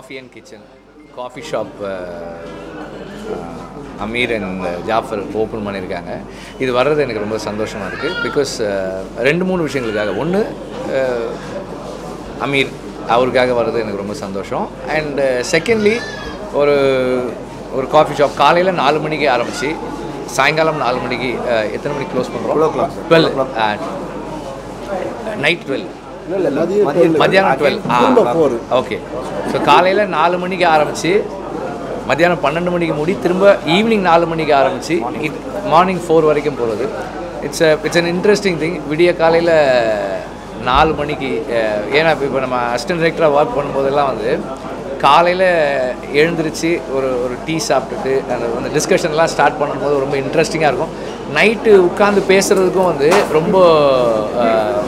coffee and kitchen coffee shop Ameer and Jaffer open பண்ணியிருக்காங்க இது வர்றது எனக்கு ரொம்ப சந்தோஷமாக இருக்குது பிகாஸ் ரெண்டு மூணு விஷயங்களுக்காக ஒன்று அமீர் அவருக்காக வர்றது எனக்கு ரொம்ப சந்தோஷம் அண்ட் செகண்ட்லி ஒரு ஒரு காஃபி ஷாப் காலையில் நாலு மணிக்கு ஆரம்பித்து சாயங்காலம் நாலு மணிக்கு அஹ், எத்தனை மணிக்கு க்ளோஸ் பண்ணுறோம் டுவெல் நைட் டுவெல் இல்லை இல்லை மதியம் மத்தியானம் டுவெல் திரும்ப ஃபோர் ஓகே ஸோ காலையில் நாலு மணிக்கு ஆரம்பித்து மத்தியானம் பன்னெண்டு மணிக்கு மூடி திரும்ப ஈவினிங் நாலு மணிக்கு ஆரம்பித்து இட் மார்னிங் ஃபோர் வரைக்கும் போகிறது it's it's an interesting thing விடிய காலையில் நாலு மணிக்கு அஹ், ஏன்னா இப்போ நம்ம அசிஸ்டன்ட் டைரக்டராக ஒர்க் பண்ணும்போதெல்லாம் வந்து காலையில் எழுந்திரிச்சு ஒரு ஒரு டீ சாப்பிட்டுட்டு அந்த அந்த டிஸ்கஷன்லாம் ஸ்டார்ட் பண்ணும்போது ரொம்ப இன்ட்ரெஸ்டிங்காக இருக்கும் நைட்டு உட்காந்து பேசுகிறதுக்கும் வந்து ரொம்ப அஹ்,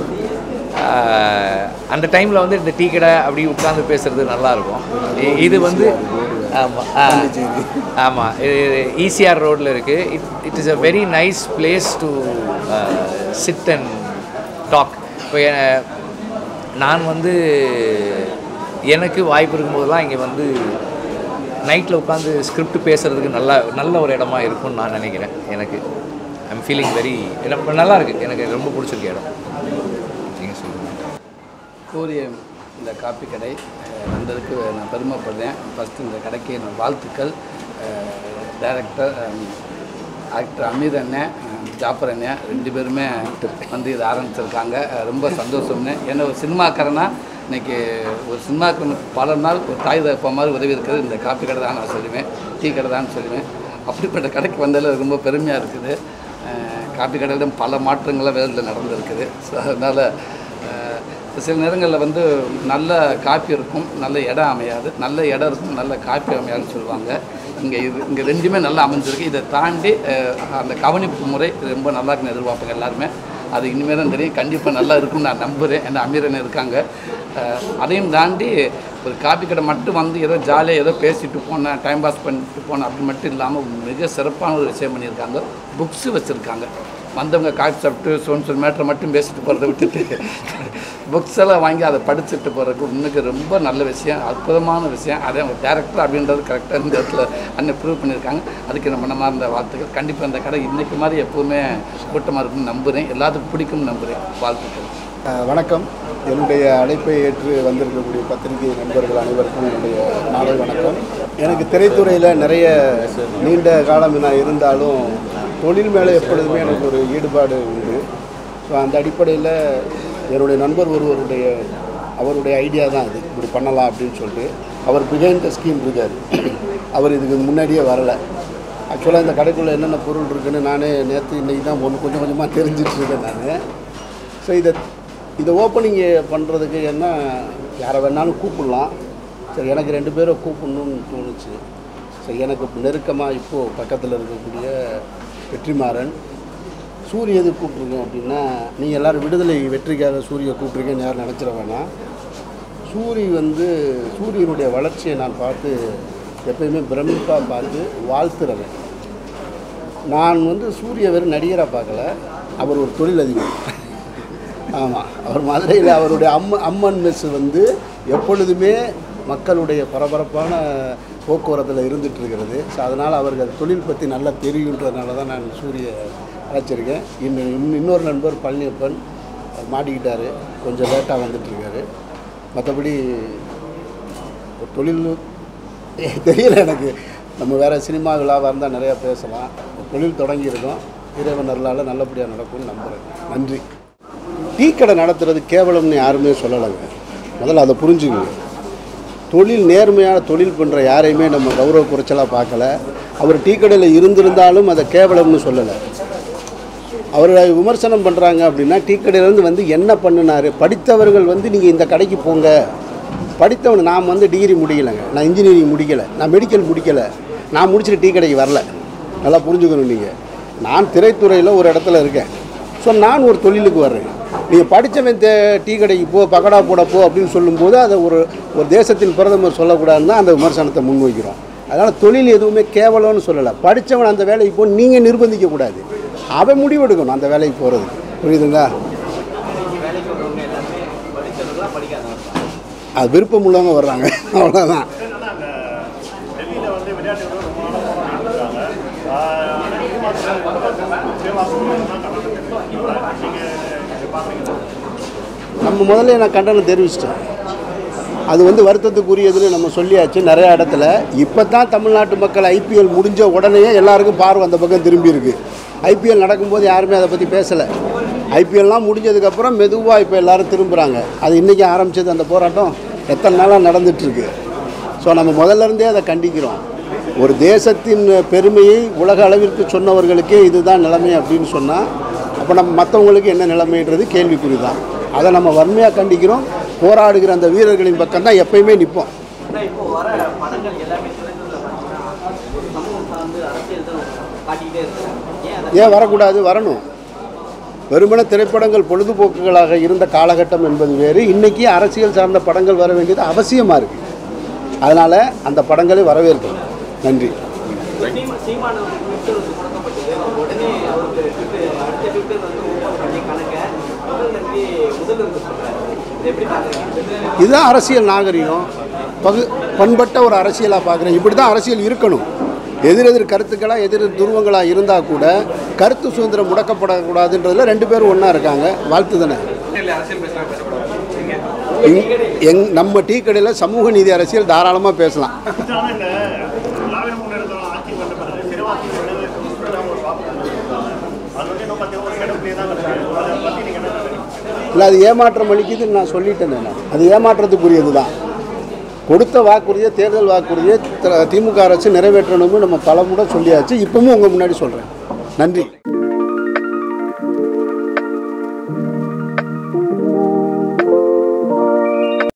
ஆஹ் அந்த டைமில் வந்து இந்த டீ கடை அப்படி உட்காந்து பேசுறது நல்லா இருக்கும் இ- இது வந்து ஆமாம் ஆமாம் இது ஈசிஆர் ரோட்டில் இருக்குது it it is a very nice place to sit and talk இப்போ எ- நான் வந்து எனக்கு வாய்ப்பு இருக்கும்போதெல்லாம் இங்கே வந்து நைட்டில் உட்காந்து ஸ்கிரிப்ட் பேசுகிறதுக்கு நல்ல நல்ல ஒரு இடமா இருக்கும்னு நான் நினைக்கிறேன் எனக்கு ஐம் ஃபீலிங் வெரி எனக்கு நல்லா இருக்குது எனக்கு ரொம்ப பிடிச்சிருக்கு இடம் நீங்கள் சொல்லுங்கள் கூறிய இந்த காப்பி கடை அஹ், வந்ததுக்கு நான் பெருமைப்படுறேன் ஃபஸ்ட்டு இந்த கடைக்கு நான் வாழ்த்துக்கள் டைரக்டர் ஆக்டர் அமீர் அண்ணன் அஹ், ஜாஃபர் அண்ணன் ரெண்டு பேருமே வந்து இதை ஆரம்பிச்சிருக்காங்க அஹ், ரொம்ப சந்தோஷம்னு ஏன்னா ஒரு சினிமாக்காரனா இன்னைக்கு ஒரு சினிமாக்காரன் பல நாள் ஒரு தாய் தகப்ப மாதிரி உதவி இருக்கிறது இந்த காப்பி கடை தான் நான் சொல்லுவேன் டீ கடை தான் சொல்லுவேன் அப்படிப்பட்ட கடைக்கு வந்ததில் ரொம்ப பெருமையாக இருக்குது அஹ், காப்பி கடையிலும் பல மாற்றங்கள்லாம் வேலையில் நடந்திருக்குது ஸோ அதனால் அஹ் சில நேரங்களில் வந்து நல்ல காப்பி இருக்கும் நல்ல இடம் அமையாது நல்ல இடம் இருக்கும் நல்ல காப்பி அமையாதுன்னு சொல்லுவாங்க இங்கே இது இங்கே ரெண்டுமே நல்லா அமைஞ்சிருக்கு இதை தாண்டி அஹ், அந்த கவனிப்பு முறை ரொம்ப நல்லா இருக்குன்னு எதிர்பார்ப்பாங்க எல்லாருமே அது இனிமேல் தான் தெரியும் கண்டிப்பாக நல்லா இருக்கும்னு நான் நம்புகிறேன் ஏன்னா அமீரன் இருக்காங்க அஹ், அதையும் தாண்டி ஒரு காப்பி கடை மட்டும் வந்து ஏதோ ஜாலியாக ஏதோ பேசிட்டு போனேன் டைம் பாஸ் பண்ணிட்டு போனேன் அப்படி மட்டும் இல்லாமல் மிக சிறப்பான ஒரு விஷயம் பண்ணியிருக்காங்க புக்ஸு வச்சுருக்காங்க வந்தவங்க காப்பி சாப்பிட்டு சொன் சொல் மேட்ரை மட்டும் பேசிட்டு போகிறத விட்டுட்டு புக்ஸ் எல்லாம் வாங்கி அதை படிச்சுட்டு போகிறதுக்கு இன்னைக்கு ரொம்ப நல்ல விஷயம் அற்புதமான விஷயம் அதே அவங்க டேரக்டர் அப்படின்றது கரெக்டாக இந்த இடத்துல அண்ணன் ப்ரூவ் பண்ணியிருக்காங்க அதுக்கு நம்ம மனமாக இருந்த வாழ்த்துக்கள் கண்டிப்பாக இந்த கடை இன்றைக்கு மாதிரி எப்போவுமே கூட்டமாக இருக்கும்னு நம்புகிறேன் எல்லாத்துக்கும் பிடிக்கும்னு நம்புகிறேன் வாழ்த்துக்கள் அஹ், வணக்கம் என்னுடைய அழைப்பை ஏற்று வந்திருக்கக்கூடிய பத்திரிகை நண்பர்கள் அனைவருக்கும் என்னுடைய மாலை வணக்கம் எனக்கு திரைத்துறையில் நிறைய நீண்ட காலம் நான் இருந்தாலும் தொழில் மேலே எப்பொழுதுமே எனக்கு ஒரு ஈடுபாடு உண்டு ஸோ அந்த அடிப்படையில் என்னுடைய நண்பர் ஒருவருடைய அவருடைய ஐடியா தான் இது இப்படி பண்ணலாம் அப்படின்னு சொல்லிட்டு அவர் பிகைண்ட் த ஸ்கீம் இருக்கார் அவர் இதுக்கு முன்னாடியே வரலை ஆக்சுவலாக இந்த கடைக்குள்ளே என்னென்ன பொருள் இருக்குன்னு நானே நேற்று இன்றைக்கி தான் ஒன்று கொஞ்சம் கொஞ்சமாக தெரிஞ்சிட்டு இருக்கேன் நான் ஸோ இதை இதை ஓப்பனிங் பண்ணுறதுக்கு என்ன யாரை வேணாலும் கூப்பிடலாம் சரி எனக்கு ரெண்டு பேரை கூப்பிடணும்னு தோணுச்சு ஸோ எனக்கு நெருக்கமாக இப்போது பக்கத்தில் இருக்கக்கூடிய வெற்றிமாறன் சூரிய எது கூப்பிட்ருக்கோம் அப்படின்னா நீங்கள் எல்லோரும் விடுதலை வெற்றிக்காக சூரிய கூப்பிட்ருக்கேன்னு யாரும் நினச்சிட வேணாம் சூரி வந்து சூரியனுடைய வளர்ச்சியை நான் பார்த்து எப்பயுமே பிரமிப்பாக பார்த்து வாழ்த்துறவன் நான் வந்து சூரிய வெறும் நடிகராக பார்க்கல அவர் ஒரு தொழிலதிபர் ஆமாம் அவர் மதுரையில் அவருடைய அம்ம அம்மன் மெஸ் வந்து எப்பொழுதுமே மக்களுடைய பரபரப்பான போக்குவரத்தில் இருந்துட்டு இருக்கிறது ஸோ அதனால் அவருக்கு அது தொழில் பற்றி நல்லா தெரியுன்றதுனால தான் நான் சூரிய அழைச்சிருக்கேன் இன்னும் இன்னும் இன்னொரு நண்பர் பழனியப்பன் அவர் மாட்டிக்கிட்டார் கொஞ்சம் லேட்டாக வந்துட்டுருக்காரு மற்றபடி ஒரு தொழில் தெரியல எனக்கு நம்ம வேறு சினிமா விழாவாக இருந்தால் நிறையா பேசலாம் ஒரு தொழில் தொடங்கியிருக்கோம் இறைவன் அருளால் நல்லபடியாக நடக்கும்னு நம்புகிறேன் நன்றி டீ கடை நடத்துறது கேவலம்னு யாருமே சொல்லலைங்க முதல்ல அதை புரிஞ்சுக்கங்க தொழில் நேர்மையான தொழில் பண்ணுற யாரையுமே நம்ம கௌரவ குறைச்சலாக பார்க்கல அவர் டீ கடையில் இருந்திருந்தாலும் அதை கேவலம்னு சொல்லலை அவரை விமர்சனம் பண்ணுறாங்க அப்படின்னா டீ கடையிலேருந்து வந்து என்ன பண்ணினார் படித்தவர்கள் வந்து நீங்கள் இந்த கடைக்கு போங்க படித்தவன் நான் வந்து டிகிரி முடிக்கலைங்க நான் இன்ஜினியரிங் முடிக்கலை நான் மெடிக்கல் முடிக்கலை நான் முடிச்சுட்டு டீ கடைக்கு வரல நல்லா புரிஞ்சுக்கணும் நீங்கள் நான் திரைத்துறையில் ஒரு இடத்துல இருக்கேன் ஸோ நான் ஒரு தொழிலுக்கு வர்றேன் நீங்கள் படித்தவன் தே டீ கடைக்கு போ பக்கடா போட போ அப்படின்னு சொல்லும்போது அதை ஒரு ஒரு தேசத்தின் பிரதமர் சொல்லக்கூடாதுன்னு தான் அந்த விமர்சனத்தை முன்வைக்கிறோம் அதனால் தொழில் எதுவுமே கேவலம்னு சொல்லலை படித்தவன் அந்த வேலைக்கு போ நீங்கள் நிர்பந்திக்கக்கூடாது அவன் முடிவெடுக்கணும் அந்த வேலைக்கு போகிறதுக்கு புரியுதுங்களா அது விருப்பம் உள்ளவங்க வர்றாங்க அவ்வளோதான் வந்து விளையாட்டுகள் ரொம்ப நாளாக போராடிட்டு இருக்காங்க ஆஹ் ஆனா இது மாத்திரம் சேவாசனம் தான் கலந்துருக்கு நீங்கள் பார்க்குறீங்களா நம்ம முதல்ல நான் கண்டனம் தெரிவிச்சிட்டேன் அது வந்து வருத்தத்துக்குரியதுன்னு நம்ம சொல்லியாச்சு நிறையா இடத்துல இப்போ தான் தமிழ்நாட்டு மக்கள் ஐபிஎல் முடிஞ்ச உடனேயே எல்லாருக்கும் பார்வை அந்த பக்கம் திரும்பி இருக்கு ஐபிஎல் நடக்கும்போது யாருமே அதை பற்றி பேசலை ஐபிஎல்லாம் முடிஞ்சதுக்கப்புறம் மெதுவாக இப்போ எல்லாரும் திரும்புகிறாங்க அது இன்றைக்கி ஆரம்பிச்சது அந்த போராட்டம் எத்தனை நாளாக நடந்துகிட்ருக்கு ஸோ நம்ம முதல்ல இருந்தே அதை கண்டிக்கிறோம் ஒரு தேசத்தின் பெருமையை உலக அளவிற்கு சொன்னவர்களுக்கே இதுதான் நிலைமை அப்படின்னு சொன்னால் அப்போ நம்ம மற்றவங்களுக்கு என்ன நிலைமைன்றது கேள்விக்குறி தான் அதை நம்ம வன்மையாக கண்டிக்கிறோம் போராடுகிற அந்த வீரர்களின் பக்கம் தான் எப்பயுமே நிற்போம் ஆனால் இப்போ வர படங்கள் எல்லாமே திரைத்துறையில் பார்த்தீங்கன்னா ஒரு சமூகம் சார்ந்து அரசியல் தான் காட்டிக்கிட்டே இருக்காங்க ஏன் அதை ஏன் வரக்கூடாது வரணும் வெறுமன திரைப்படங்கள் பொழுதுபோக்குகளாக இருந்த காலகட்டம் என்பது வேறு இன்றைக்கி அரசியல் சார்ந்த படங்கள் வர வேண்டியது அவசியமாக இருக்குது அதனால் அந்த படங்களை வரவேற்கிறோம் நன்றி சீமா சீமான ட்விட்டர் வந்து முடக்கப்பட்டது அவர் உடனே அவருக்கு ட்விட்டர் அடுத்த ட்விட்டர் வந்து ஓப்பன் பண்ணி கணக்க முதல் நம்பி முதல்வருக்கு சொல்கிறாரு இதை எப்படி பார்க்குறீங்க இதுதான் அரசியல் நாகரிகம் பகு பண்பட்ட ஒரு அரசியலாக பார்க்குறேன் இப்படி தான் அரசியல் இருக்கணும் எதிரெதிர் கருத்துக்களாக எதிரெதிர் துருவங்களாக இருந்தால் கூட கருத்து சுதந்திரம் முடக்கப்படக்கூடாதுன்றதுல ரெண்டு பேரும் ஒன்றா இருக்காங்க வாழ்த்து தானே இங்- எங் நம்ம டீ கடையில் சமூக நீதி அரசியல் தாராளமாக பேசலாம் ஆனால் இந்த திராவிட முன்னேற்றம் ஆட்சி வந்த பிறகு சிறுவாசி விளைவுகளுக்கு ஒரு வாக்கு அது வந்து இன்னும் பார்த்தீங்கன்னா ஒரு கிடப்பிலே தான் இருக்குது அதை பற்றி நீங்கள் என்ன நினைக்கிறீங்க இல்லை அது ஏமாற்றம் அளிக்குதுன்னு நான் சொல்லிட்டேன் நான் அது ஏமாற்றத்துக்குரியது தான் கொடுத்த வாக்குறுதியை தேர்தல் வாக்குறுதியை த- திமுக அரசு நிறைவேற்றணும்னு நம்ம பல முறை சொல்லியாச்சு இப்பவும் உங்கள் முன்னாடி சொல்கிறேன் நன்றி